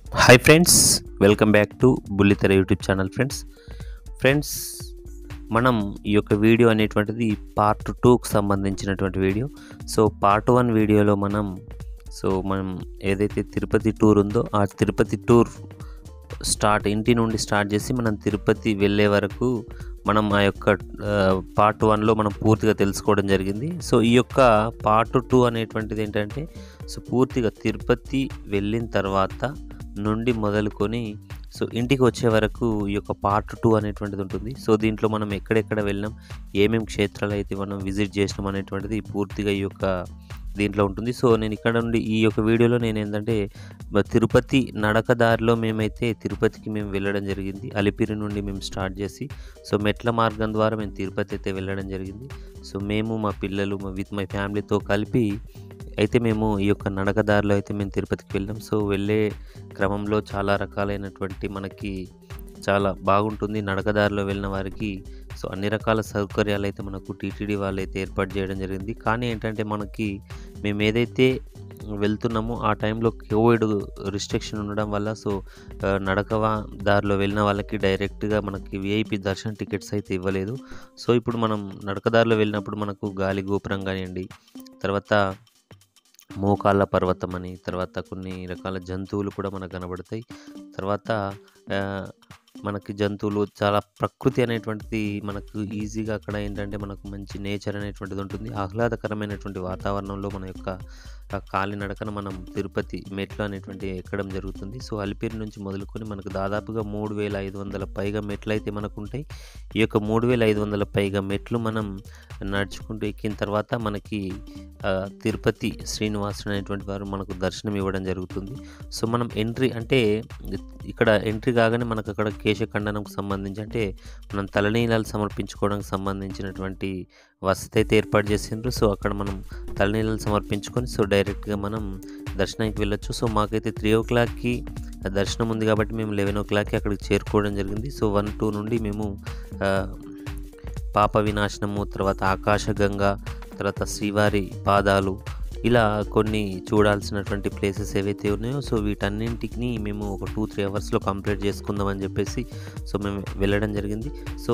hi friends welcome back to Bullitera YouTube channel friends friends మనం ఈ యొక్క వీడియో అనేటువంటిది పార్ట్ టూకి సంబంధించినటువంటి వీడియో సో పార్ట్ వన్ వీడియోలో మనం సో మనం ఏదైతే తిరుపతి టూర్ ఉందో ఆ తిరుపతి టూర్ స్టార్ట్ ఇంటి నుండి స్టార్ట్ చేసి మనం తిరుపతి వెళ్ళే వరకు మనం ఆ యొక్క పార్ట్ వన్లో మనం పూర్తిగా తెలుసుకోవడం జరిగింది సో ఈ యొక్క పార్ట్ టూ అనేటువంటిది ఏంటంటే సో పూర్తిగా తిరుపతి వెళ్ళిన తర్వాత నుండి మొదలుకొని సో ఇంటికి వచ్చే వరకు ఈ యొక్క పార్ట్ టూ అనేటువంటిది ఉంటుంది సో దీంట్లో మనం ఎక్కడెక్కడ వెళ్ళినాం ఏమేమి క్షేత్రాలు అయితే మనం విజిట్ చేసినాం అనేటువంటిది పూర్తిగా ఈ యొక్క దీంట్లో ఉంటుంది సో నేను ఇక్కడ నుండి ఈ యొక్క వీడియోలో నేను ఏంటంటే మ- తిరుపతి నడక దారిలో మేమైతే తిరుపతికి మేము వెళ్ళడం జరిగింది అలిపిరి నుండి మేము స్టార్ట్ చేసి సో మెట్ల మార్గం ద్వారా మేము తిరుపతి అయితే వెళ్ళడం జరిగింది సో మేము మా పిల్లలు మా విత్ మై ఫ్యామిలీతో కలిపి అయితే మేము ఈ యొక్క నడక దారిలో అయితే మేము తిరుపతికి వెళ్ళాం సో వెళ్ళే క్రమంలో చాలా రకాలైనటువంటి మనకి చాలా బాగుంటుంది నడకదారిలో వెళ్ళిన వారికి సో అన్ని రకాల సౌకర్యాలు అయితే మనకు టీటీడీ వాళ్ళు అయితే ఏర్పాటు చేయడం జరిగింది కానీ ఏంటంటే మనకి మేము ఏదైతే వెళ్తున్నామో ఆ టైంలో కోవిడ్ రిస్ట్రిక్షన్ ఉండడం వల్ల సో ఆ, నడక వా- దారిలో వెళ్ళిన వాళ్ళకి డైరెక్ట్గా మనకి విఐపి దర్శన్ టికెట్స్ అయితే ఇవ్వలేదు సో ఇప్పుడు మనం నడకదారిలో వెళ్ళినప్పుడు మనకు గాలి గోపురం కానివ్వండి తర్వాత మోకాళ్ళ పర్వతం అని తర్వాత కొన్ని రకాల జంతువులు కూడా మనకు కనబడతాయి తర్వాత ఆ, మనకి జంతువులు చాలా ప్రకృతి అనేటువంటిది మనకు ఈజీగా అక్కడ ఏంటంటే మనకు మంచి నేచర్ అనేటువంటిది ఉంటుంది ఆహ్లాదకరమైనటువంటి వాతావరణంలో మన యొక్క ఆ కాలినడకన మనం తిరుపతి మెట్లు అనేటువంటి ఎక్కడం జరుగుతుంది సో అలిపిరి నుంచి మొదలుకొని మనకు దాదాపుగా మూడు వేల ఐదు వందల పైగా మెట్లు అయితే మనకు ఉంటాయి ఈ యొక్క మూడు వేల ఐదు వందల పైగా మెట్లు మనం నడుచుకుంటూ ఎక్కిన తర్వాత మనకి ఆ, తిరుపతి శ్రీనివాసుడు అనేటువంటి వారు మనకు దర్శనం ఇవ్వడం జరుగుతుంది సో మనం ఎంట్రీ అంటే ఇక్కడ ఎంట్రీ కాగానే మనకు అక్కడ కేశఖండనంకు సంబంధించి అంటే మనం తలనీలాలు సమర్పించుకోవడానికి సంబంధించినటువంటి వసతి అయితే ఏర్పాటు చేసిండ్రు సో అక్కడ మనం తలనీలాలు సమర్పించుకొని సో డైరెక్ట్గా మనం దర్శనానికి వెళ్ళొచ్చు సో మాకైతే త్రీ ఓ క్లాక్కి దర్శనం ఉంది కాబట్టి మేము లెవెన్ ఓ క్లాక్కి అక్కడికి చేరుకోవడం జరిగింది సో వన్ టూ నుండి మేము ఆ, పాప వినాశనము తర్వాత ఆకాశగంగ తర్వాత శ్రీవారి పాదాలు ఇలా కొన్ని చూడాల్సినటువంటి ప్లేసెస్ ఏవైతే ఉన్నాయో సో వీటన్నింటిని మేము ఒక టూ త్రీ అవర్స్లో కంప్లీట్ చేసుకుందామని చెప్పేసి సో మేము వెళ్ళడం జరిగింది సో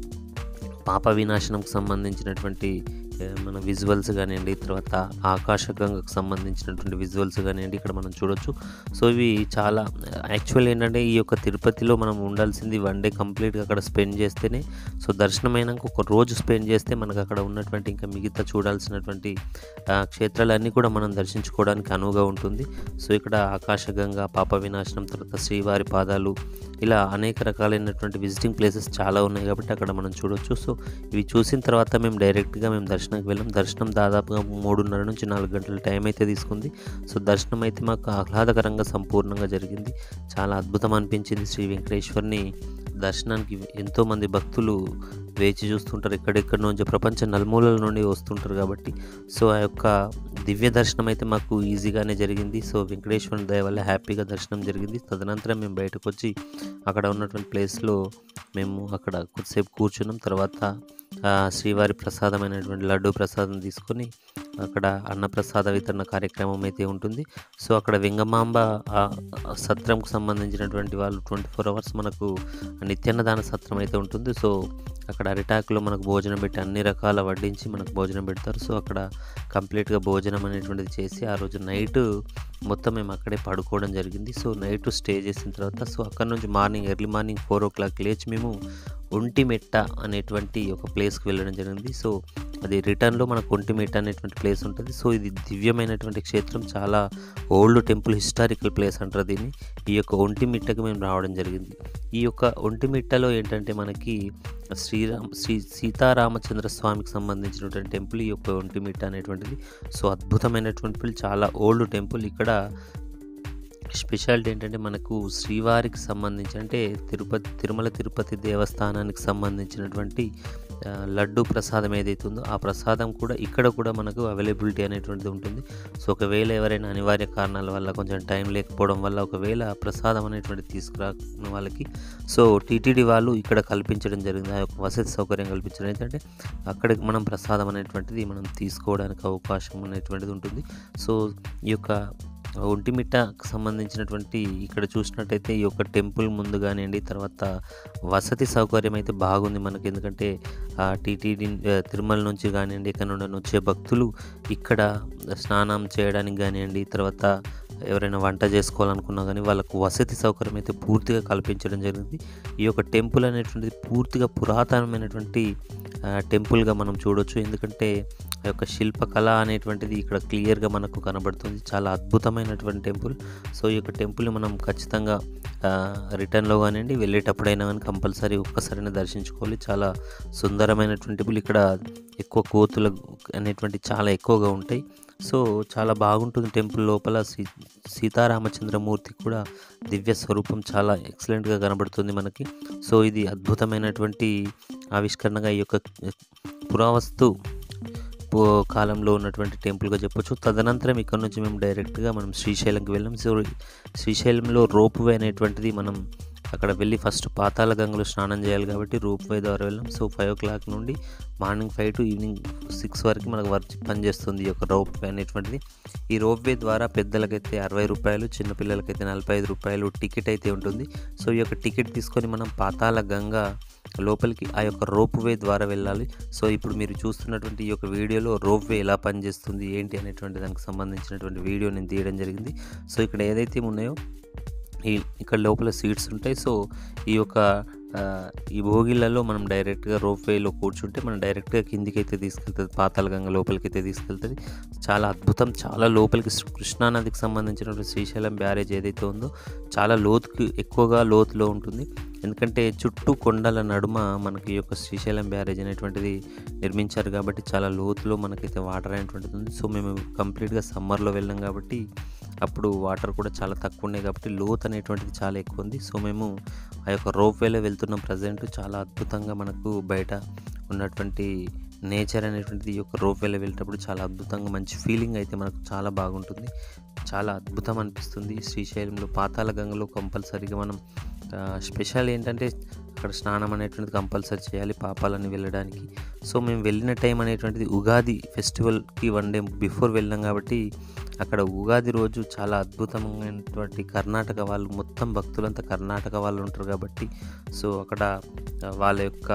పాప వినాశనంకి సంబంధించినటువంటి ఏ, మన విజువల్స్ కానివ్వండి తర్వాత ఆకాశగంగకు సంబంధించినటువంటి విజువల్స్ కానివ్వండి ఇక్కడ మనం చూడొచ్చు సో ఇవి చాలా యాక్చువల్ ఏంటంటే ఈ యొక్క తిరుపతిలో మనం ఉండాల్సింది వన్ డే కంప్లీట్గా అక్కడ స్పెండ్ చేస్తేనే సో దర్శనమైనాక ఒక రోజు స్పెండ్ చేస్తే మనకు అక్కడ ఉన్నటువంటి ఇంకా మిగతా చూడాల్సినటువంటి ఆ, క్షేత్రాలన్నీ కూడా మనం దర్శించుకోవడానికి అనువుగా ఉంటుంది సో ఇక్కడ ఆకాశగంగా పాప వినాశనం తర్వాత శ్రీవారి పాదాలు ఇలా అనేక రకాలైనటువంటి విజిటింగ్ ప్లేసెస్ చాలా ఉన్నాయి కాబట్టి అక్కడ మనం చూడొచ్చు సో ఇవి చూసిన తర్వాత మేము డైరెక్ట్గా మేము దర్శనానికి వెళ్ళాం దర్శనం దాదాపుగా మూడున్నర నుంచి నాలుగు గంటల టైం అయితే తీసుకుంది సో దర్శనం అయితే మాకు ఆహ్లాదకరంగా సంపూర్ణంగా జరిగింది చాలా అద్భుతం అనిపించింది శ్రీ వెంకటేశ్వర్ని దర్శనానికి ఎంతోమంది భక్తులు వేచి చూస్తుంటారు ఎక్కడెక్కడి నుంచి ప్రపంచ నలుమూలల నుండి వస్తుంటారు కాబట్టి సో ఆ యొక్క దివ్య దర్శనం అయితే మాకు ఈజీగానే జరిగింది సో వెంకటేశ్వరుని దయ వల్ల హ్యాపీగా దర్శనం జరిగింది తదనంతరం మేము బయటకు వచ్చి అక్కడ ఉన్నటువంటి ప్లేస్లో మేము అక్కడ కొద్దిసేపు కూర్చున్నాం తర్వాత ఆ, శ్రీవారి ప్రసాదమైనటువంటి లడ్డు ప్రసాదం తీసుకొని అక్కడ అన్నప్రసాద వితరణ కార్యక్రమం అయితే ఉంటుంది సో అక్కడ వెంగమాంబ ఆ, ఆ సత్రంకు సంబంధించినటువంటి వాళ్ళు ట్వంటీ ఫోర్ అవర్స్ మనకు నిత్యాన్నదాన సత్రం అయితే ఉంటుంది సో అక్కడ అరిటాకులో మనకు భోజనం పెట్టి అన్ని రకాల వడ్డించి మనకు భోజనం పెడతారు సో అక్కడ కంప్లీట్గా భోజనం అనేటువంటిది చేసి ఆ రోజు నైట్ మొత్తం మేము అక్కడే పడుకోవడం జరిగింది సో నైట్ స్టే చేసిన తర్వాత సో అక్కడ నుంచి morning early morning four o'clock లేచి మేము ఒంటిమెట్ట అనేటువంటి ఒక ప్లేస్కి వెళ్ళడం జరిగింది సో అది రిటర్న్లో మనకు ఒంటిమెట్ట అనేటువంటి ప్లేస్ ఉంటుంది సో ఇది దివ్యమైనటువంటి క్షేత్రం చాలా ఓల్డ్ టెంపుల్ హిస్టారికల్ ప్లేస్ అంటారు దీన్ని ఈ యొక్క ఒంటిమిట్టకి మేము రావడం జరిగింది ఈ యొక్క ఒంటిమిట్టలో ఏంటంటే మనకి శ్రీరామ్ శ్రీ సీతారామచంద్ర స్వామికి సంబంధించినటువంటి టెంపుల్ ఈ యొక్క ఒంటిమిట్ట అనేటువంటిది సో అద్భుతమైనటువంటి టెంపుల్ చాలా ఓల్డ్ టెంపుల్ ఇక్కడ స్పెషాలిటీ ఏంటంటే మనకు శ్రీవారికి సంబంధించి అంటే తిరుపతి తిరుమల తిరుపతి దేవస్థానానికి సంబంధించినటువంటి ఆ, లడ్డు ప్రసాదం ఏదైతే ఉందో ఆ ప్రసాదం కూడా ఇక్కడ కూడా మనకు అవైలబిలిటీ అనేటువంటిది ఉంటుంది సో ఒకవేళ ఎవరైనా అనివార్య కారణాల వల్ల కొంచెం టైం లేకపోవడం వల్ల ఒకవేళ ఆ ప్రసాదం అనేటువంటిది తీసుకురాకున్న వాళ్ళకి సో టీటీడీ వాళ్ళు ఇక్కడ కల్పించడం జరిగింది ఆ యొక్క వసతి సౌకర్యం కల్పించడం ఏంటంటే అక్కడికి మనం ప్రసాదం అనేటువంటిది మనం తీసుకోవడానికి అవకాశం అనేటువంటిది ఉంటుంది సో ఈ యొక్క ఒంటిమిట్టకు సంబంధించినటువంటి ఇక్కడ చూసినట్టయితే ఈ యొక్క టెంపుల్ ముందు కానివ్వండి తర్వాత వసతి సౌకర్యం అయితే బాగుంది మనకి ఎందుకంటే టీటీడీ తిరుమల నుంచి కానివ్వండి ఇక్కడ నుండి వచ్చే భక్తులు ఇక్కడ స్నానం చేయడానికి కానివ్వండి తర్వాత ఎవరైనా వంట చేసుకోవాలనుకున్నా కానీ వాళ్ళకు వసతి సౌకర్యం అయితే పూర్తిగా కల్పించడం జరిగింది ఈ యొక్క టెంపుల్ అనేటువంటిది పూర్తిగా పురాతనమైనటువంటి ఆ, టెంపుల్గా మనం చూడొచ్చు ఎందుకంటే ఆ యొక్క శిల్పకళ అనేటువంటిది ఇక్కడ క్లియర్గా మనకు కనబడుతుంది చాలా అద్భుతమైనటువంటి టెంపుల్ సో ఈ యొక్క టెంపుల్ని మనం ఖచ్చితంగా ఆ, రిటర్న్లో కానివ్వండి వెళ్ళేటప్పుడైనా కానీ కంపల్సరీ ఒక్కసారైనా దర్శించుకోవాలి చాలా సుందరమైనటువంటి టెంపుల్ ఇక్కడ ఎక్కువ కోతులు అనేటువంటి చాలా ఎక్కువగా ఉంటాయి సో చాలా బాగుంటుంది టెంపుల్ లోపల సీ సీతారామచంద్రమూర్తి కూడా దివ్య స్వరూపం చాలా ఎక్సలెంట్గా కనబడుతుంది మనకి సో ఇది అద్భుతమైనటువంటి ఆవిష్కరణగా ఈ యొక్క పురావస్తు పూ- కాలంలో ఉన్నటువంటి టెంపుల్గా చెప్పొచ్చు తదనంతరం ఇక్కడ నుంచి మేము డైరెక్ట్గా మనం శ్రీశైలంకి వెళ్ళాం సో శ్రీశైలంలో రోప్ వే అనేటువంటిది మనం అక్కడ వెళ్ళి ఫస్ట్ పాతాళ గంగలో స్నానం చేయాలి కాబట్టి రోప్ వే ద్వారా వెళ్ళాం సో ఫైవ్ ఓ క్లాక్ నుండి morning five to evening six వరకు మనకు వర్క్ పనిచేస్తుంది ఈ యొక్క రోప్ వే అనేటువంటిది ఈ రోప్ వే ద్వారా పెద్దలకైతే అరవై రూపాయలు చిన్నపిల్లలకైతే నలభై ఐదు రూపాయలు టికెట్ అయితే ఉంటుంది సో ఈ యొక్క టికెట్ తీసుకొని మనం పాతాళ గంగ లోపలికి ఆ యొక్క రోప్ వే ద్వారా వెళ్ళాలి సో ఇప్పుడు మీరు చూస్తున్నటువంటి ఈ యొక్క వీడియోలో రోప్ వే ఎలా పనిచేస్తుంది ఏంటి అనేటువంటి దానికి సంబంధించినటువంటి వీడియో నేను తీయడం జరిగింది సో ఇక్కడ ఏదైతే ఉన్నాయో ఈ ఇక్కడ లోపల సీట్స్ ఉంటాయి సో ఈ యొక్క ఆ, ఈ భోగిళ్ళలో మనం డైరెక్ట్గా రోప్ వేలో కూర్చుంటే మనం డైరెక్ట్గా కిందికి అయితే తీసుకెళ్తుంది పాతాళగంగ లోపలికి అయితే తీసుకెళ్తుంది చాలా అద్భుతం చాలా లోపలికి శ్రీ- కృష్ణానదికి సంబంధించినటువంటి శ్రీశైలం బ్యారేజ్ ఏదైతే ఉందో చాలా లోతుకి ఎక్కువగా లోతులో ఉంటుంది ఎందుకంటే చుట్టూ కొండల నడుమ మనకి ఈ యొక్క శ్రీశైలం బ్యారేజ్ అనేటువంటిది నిర్మించారు కాబట్టి చాలా లోతులో మనకైతే వాటర్ అనేటువంటిది ఉంది సో మేము కంప్లీట్గా సమ్మర్లో వెళ్ళాం కాబట్టి అప్పుడు వాటర్ కూడా చాలా తక్కువ ఉన్నాయి కాబట్టి లోత్ అనేటువంటిది చాలా ఎక్కువ ఉంది సో మేము ఆ యొక్క రోప్ వేలో వెళ్తున్నాం ప్రజెంట్ చాలా అద్భుతంగా మనకు బయట ఉన్నటువంటి నేచర్ అనేటువంటిది ఈ యొక్క రోప్ వేలో వెళ్ళేటప్పుడు చాలా అద్భుతంగా మంచి ఫీలింగ్ అయితే మనకు చాలా బాగుంటుంది చాలా అద్భుతం అనిపిస్తుంది శ్రీశైలంలో పాతాళ గంగలో కంపల్సరీగా మనం ఆ, స్పెషల్ ఏంటంటే అక్కడ స్నానం అనేటువంటిది కంపల్సరీ చేయాలి పాపాలని వెళ్ళడానికి సో మేము వెళ్ళిన టైం అనేటువంటిది ఉగాది ఫెస్టివల్కి వన్ డే బిఫోర్ వెళ్ళాం కాబట్టి అక్కడ ఉగాది రోజు చాలా అద్భుతమైనటువంటి కర్ణాటక వాళ్ళు మొత్తం భక్తులంతా కర్ణాటక వాళ్ళు ఉంటారు కాబట్టి సో అక్కడ ఆ, వాళ్ళ యొక్క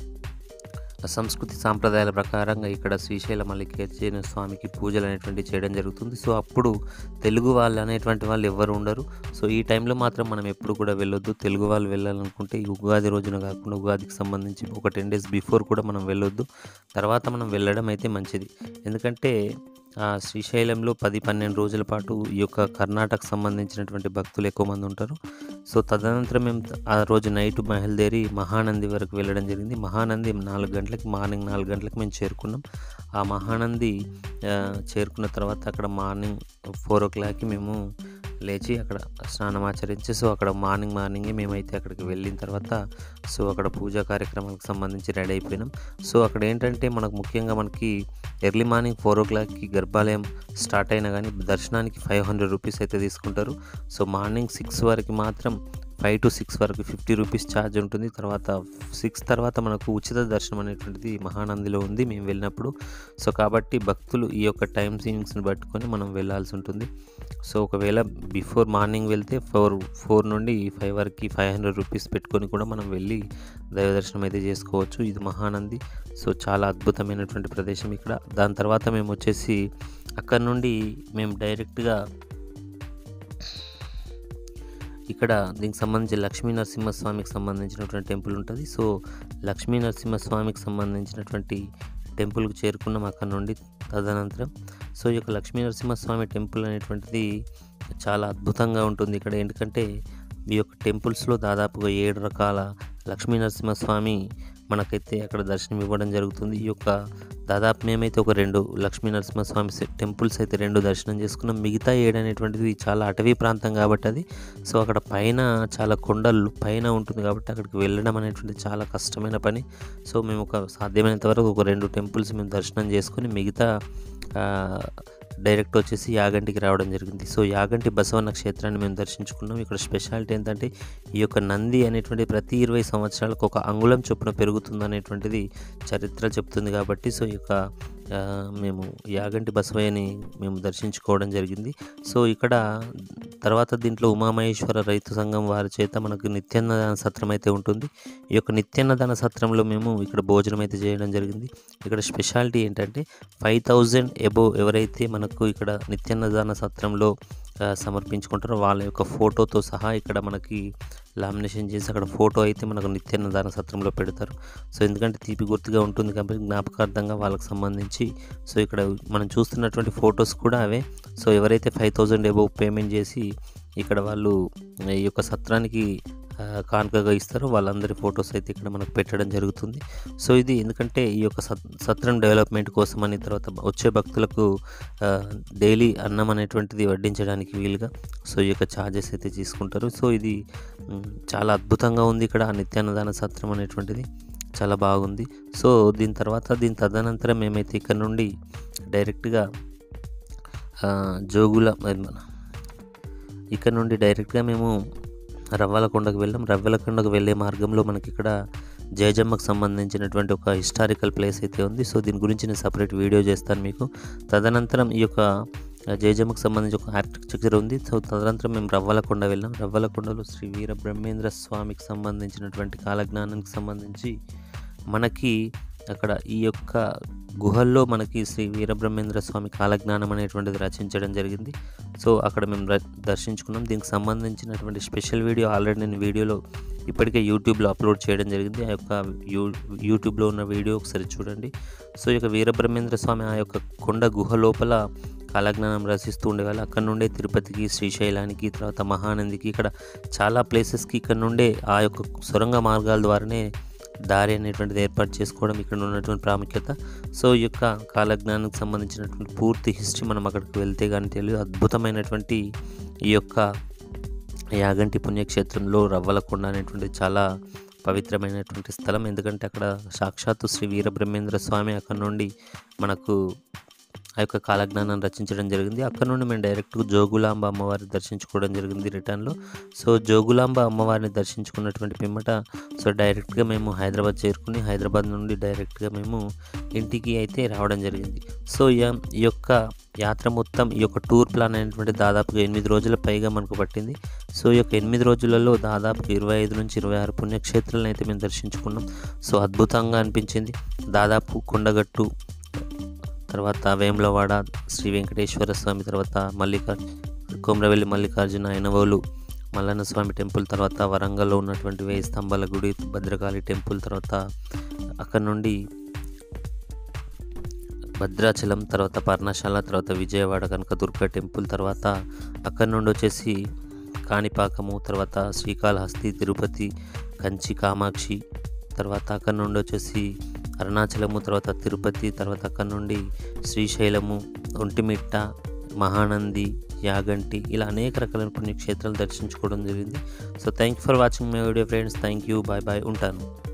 సంస్కృతి సాంప్రదాయాల ప్రకారంగా ఇక్కడ శ్రీశైల మల్లికార్జున స్వామికి పూజలు అనేటువంటివి చేయడం జరుగుతుంది సో అప్పుడు తెలుగు వాళ్ళు అనేటువంటి వాళ్ళు ఎవరు ఉండరు సో ఈ టైంలో మాత్రం మనం ఎప్పుడు కూడా వెళ్ళొద్దు తెలుగు వాళ్ళు వెళ్ళాలనుకుంటే ఈ ఉగాది రోజున కాకుండా ఉగాదికి సంబంధించి ఒక టెన్ డేస్ బిఫోర్ కూడా మనం వెళ్ళొద్దు తర్వాత మనం వెళ్ళడం అయితే మంచిది ఎందుకంటే ఆ శ్రీశైలంలో పది పన్నెండు రోజుల పాటు ఈ యొక్క కర్ణాటక సంబంధించినటువంటి భక్తులు ఎక్కువ మంది ఉంటారు సో తదనంతరం మేము ఆ రోజు నైట్ బయలుదేరి మహానంది వరకు వెళ్ళడం జరిగింది మహానంది నాలుగు గంటలకి మార్నింగ్ నాలుగు గంటలకు మేము చేరుకున్నాం ఆ మహానంది ఆ, చేరుకున్న తర్వాత అక్కడ మార్నింగ్ ఫోర్ ఓ క్లాక్కి మేము లేచి అక్కడ స్నానం ఆచరించి సో అక్కడ మార్నింగ్ మార్నింగే మేమైతే అక్కడికి వెళ్ళిన తర్వాత సో అక్కడ పూజా కార్యక్రమాలకు సంబంధించి రెడీ అయిపోయినాం సో అక్కడ ఏంటంటే మనకు ముఖ్యంగా మనకి ఎర్లీ మార్నింగ్ ఫోర్ ఓ క్లాక్కి గర్భాలయం స్టార్ట్ అయినా కానీ దర్శనానికి ఫైవ్ హండ్రెడ్ రూపీస్ అయితే తీసుకుంటారు సో మార్నింగ్ సిక్స్ వరకు మాత్రం ఫైవ్ టు సిక్స్ వరకు ఫిఫ్టీ రూపీస్ ఛార్జ్ ఉంటుంది తర్వాత సిక్స్ తర్వాత మనకు ఉచిత దర్శనం అనేటువంటిది మహానందిలో ఉంది మేము వెళ్ళినప్పుడు సో కాబట్టి భక్తులు ఈ యొక్క టైం సీనింగ్స్ని పట్టుకొని మనం వెళ్ళాల్సి ఉంటుంది సో ఒకవేళ బిఫోర్ మార్నింగ్ వెళ్తే ఫోర్ ఫోర్ నుండి ఫైవ్ వరకు ఫైవ్ హండ్రెడ్ రూపీస్ పెట్టుకొని కూడా మనం వెళ్ళి దైవ దర్శనం అయితే చేసుకోవచ్చు ఇది మహానంది సో చాలా అద్భుతమైనటువంటి ప్రదేశం ఇక్కడ దాని తర్వాత మేము వచ్చేసి అక్కడ నుండి మేము డైరెక్ట్గా ఇక్కడ దీనికి సంబంధించి లక్ష్మీ నరసింహస్వామికి సంబంధించినటువంటి టెంపుల్ ఉంటుంది సో లక్ష్మీ నరసింహస్వామికి సంబంధించినటువంటి టెంపుల్కి చేరుకున్నాం అక్కడ నుండి తదనంతరం సో ఈ యొక్క లక్ష్మీ నరసింహస్వామి టెంపుల్ అనేటువంటిది చాలా అద్భుతంగా ఉంటుంది ఇక్కడ ఎందుకంటే ఈ యొక్క టెంపుల్స్లో దాదాపుగా ఏడు రకాల లక్ష్మీ నరసింహస్వామి మనకైతే అక్కడ దర్శనం ఇవ్వడం జరుగుతుంది ఈ యొక్క దాదాపు మేమైతే ఒక రెండు లక్ష్మీ నరసింహస్వామి సె- టెంపుల్స్ అయితే రెండు దర్శనం చేసుకున్నాం మిగతా ఏడు అనేటువంటిది చాలా అటవీ ప్రాంతం కాబట్టి అది సో అక్కడ పైన చాలా కొండలు పైన ఉంటుంది కాబట్టి అక్కడికి వెళ్ళడం అనేటువంటిది చాలా కష్టమైన పని సో మేము ఒక సాధ్యమైనంత వరకు ఒక రెండు టెంపుల్స్ మేము దర్శనం చేసుకొని మిగతా ఆ, డైరెక్ట్ వచ్చేసి యాగంటికి రావడం జరిగింది సో యాగంటి బసవన్న క్షేత్రాన్ని మేము దర్శించుకున్నాం ఇక్కడ స్పెషాలిటీ ఏంటంటే ఈ యొక్క నంది అనేటువంటి ప్రతి ఇరవై సంవత్సరాలకు ఒక అంగుళం చొప్పున పెరుగుతుంది అనేటువంటిది చరిత్ర చెప్తుంది కాబట్టి సో ఈ యొక్క ఆ, మేము యాగంటి బసవయ్యని మేము దర్శించుకోవడం జరిగింది సో ఇక్కడ తర్వాత దీంట్లో ఉమామహేశ్వర రైతు సంఘం వారి చేత మనకు నిత్యాన్నదాన సత్రం అయితే ఉంటుంది ఈ యొక్క నిత్యాన్నదాన సత్రంలో మేము ఇక్కడ భోజనం అయితే చేయడం జరిగింది ఇక్కడ స్పెషాలిటీ ఏంటంటే ఫైవ్ థౌజండ్ ఎబో ఎవరైతే మనకు ఇక్కడ నిత్యాన్నదాన సత్రంలో ఆ, సమర్పించుకుంటారో వాళ్ళ యొక్క ఫోటోతో సహా ఇక్కడ మనకి లామినేషన్ చేసి అక్కడ ఫోటో అయితే మనకు నిత్యాన్నదాన సత్రంలో పెడతారు సో ఎందుకంటే తీపి గుర్తుగా ఉంటుంది కాబట్టి జ్ఞాపకార్థంగా వాళ్ళకి సంబంధించి సో ఇక్కడ మనం చూస్తున్నటువంటి ఫొటోస్ కూడా అవే సో ఎవరైతే ఫైవ్ థౌజండ్ ఎబో పేమెంట్ చేసి ఇక్కడ వాళ్ళు ఈ యొక్క సత్రానికి ఆ, కానుకగా ఇస్తారో వాళ్ళందరి ఫొటోస్ అయితే ఇక్కడ మనకు పెట్టడం జరుగుతుంది సో ఇది ఎందుకంటే ఈ యొక్క సత్ సత్రం డెవలప్మెంట్ కోసమని తర్వాత వచ్చే భక్తులకు ఆ, డైలీ అన్నం అనేటువంటిది వడ్డించడానికి వీలుగా సో ఈ యొక్క ఛార్జెస్ అయితే తీసుకుంటారు సో ఇది మ్, చాలా అద్భుతంగా ఉంది ఇక్కడ ఆ నిత్యాన్నదాన సత్రం అనేటువంటిది చాలా బాగుంది సో దీని తర్వాత దీని తదనంతరం మేమైతే ఇక్కడ నుండి డైరెక్ట్గా ఆ, జోగుల మన ఇక్కడ నుండి డైరెక్ట్గా మేము రవ్వలకొండకు వెళ్ళాం రవ్వలకొండకు వెళ్ళే మార్గంలో మనకి ఇక్కడ జయజమ్మకు సంబంధించినటువంటి ఒక హిస్టారికల్ ప్లేస్ అయితే ఉంది సో దీని గురించి నేను సపరేట్ వీడియో చేస్తాను మీకు తదనంతరం ఈ యొక్క జయజమ్మకు సంబంధించి ఒక ఆర్కిటెక్చర్ ఉంది సో తదనంతరం మేము రవ్వలకొండ వెళ్ళాం రవ్వలకొండలో శ్రీ వీర బ్రహ్మేంద్ర స్వామికి సంబంధించినటువంటి కాలజ్ఞానానికి సంబంధించి మనకి అక్కడ ఈ యొక్క గుహల్లో మనకి శ్రీ వీరబ్రహ్మేంద్ర స్వామి కాలజ్ఞానం అనేటువంటిది రచించడం జరిగింది సో అక్కడ మేము ర- దర్శించుకున్నాం దీనికి సంబంధించినటువంటి స్పెషల్ వీడియో ఆల్రెడీ నేను వీడియోలో ఇప్పటికే యూట్యూబ్లో అప్లోడ్ చేయడం జరిగింది ఆ యొక్క యూ యూట్యూబ్లో ఉన్న వీడియో ఒకసారి చూడండి సో ఈ యొక్క వీరబ్రహ్మేంద్ర స్వామి ఆ యొక్క కొండ గుహ లోపల కాలజ్ఞానం రచిస్తూ ఉండేవాళ్ళు అక్కడ నుండే తిరుపతికి శ్రీశైలానికి తర్వాత మహానందికి ఇక్కడ చాలా ప్లేసెస్కి ఇక్కడ నుండే ఆ యొక్క సొరంగ మార్గాల ద్వారానే దారి అనేటువంటిది ఏర్పాటు చేసుకోవడం ఇక్కడ ఉన్నటువంటి ప్రాముఖ్యత సో ఈ యొక్క కాలజ్ఞానానికి సంబంధించినటువంటి పూర్తి హిస్టరీ మనం అక్కడికి వెళ్తే కానీ తెలియదు అద్భుతమైనటువంటి ఈ యొక్క యాగంటి పుణ్యక్షేత్రంలో రవ్వలకొండ అనేటువంటి చాలా పవిత్రమైనటువంటి స్థలం ఎందుకంటే అక్కడ సాక్షాత్తు శ్రీ వీరబ్రహ్మేంద్ర స్వామి అక్కడ నుండి మనకు ఆ యొక్క కాలజ్ఞానం రచించడం జరిగింది అక్కడ నుండి మేము డైరెక్ట్గా జోగులాంబ అమ్మవారిని దర్శించుకోవడం జరిగింది రిటర్న్లో సో జోగులాంబ అమ్మవారిని దర్శించుకున్నటువంటి పిమ్మట సో డైరెక్ట్గా మేము హైదరాబాద్ చేరుకుని హైదరాబాద్ నుండి డైరెక్ట్గా మేము ఇంటికి అయితే రావడం జరిగింది సో ఈ- ఈ యొక్క యాత్ర మొత్తం ఈ యొక్క టూర్ ప్లాన్ అనేటువంటి దాదాపుగా ఎనిమిది రోజుల పైగా మనకు పట్టింది సో ఈ యొక్క ఎనిమిది రోజులలో దాదాపు ఇరవై ఐదు నుంచి ఇరవై ఆరు పుణ్యక్షేత్రాలను అయితే మేము దర్శించుకున్నాం సో అద్భుతంగా అనిపించింది దాదాపు కొండగట్టు తర్వాత వేములవాడ శ్రీ వెంకటేశ్వర స్వామి తర్వాత మల్లికా కొమరవెల్లి మల్లికార్జున అయినవోలు మల్లన్న స్వామి టెంపుల్ తర్వాత వరంగల్లో ఉన్నటువంటి వేయి స్తంభాల గుడి భద్రకాళి టెంపుల్ తర్వాత అక్కడ నుండి భద్రాచలం తర్వాత పర్ణశాల తర్వాత విజయవాడ కనకదుర్గ టెంపుల్ తర్వాత అక్కడ నుండి వచ్చేసి కాణిపాకము తర్వాత శ్రీకాళహస్తి తిరుపతి కంచి కామాక్షి తర్వాత అక్కడ నుండి వచ్చేసి అరుణాచలము తర్వాత తిరుపతి తర్వాత అక్కడ నుండి శ్రీశైలము ఒంటిమిట్ట మహానంది యాగంటి ఇలా అనేక రకాలైన పుణ్యక్షేత్రాలు దర్శించుకోవడం జరిగింది so thank you for watching my video friends thank you bye bye ఉంటాను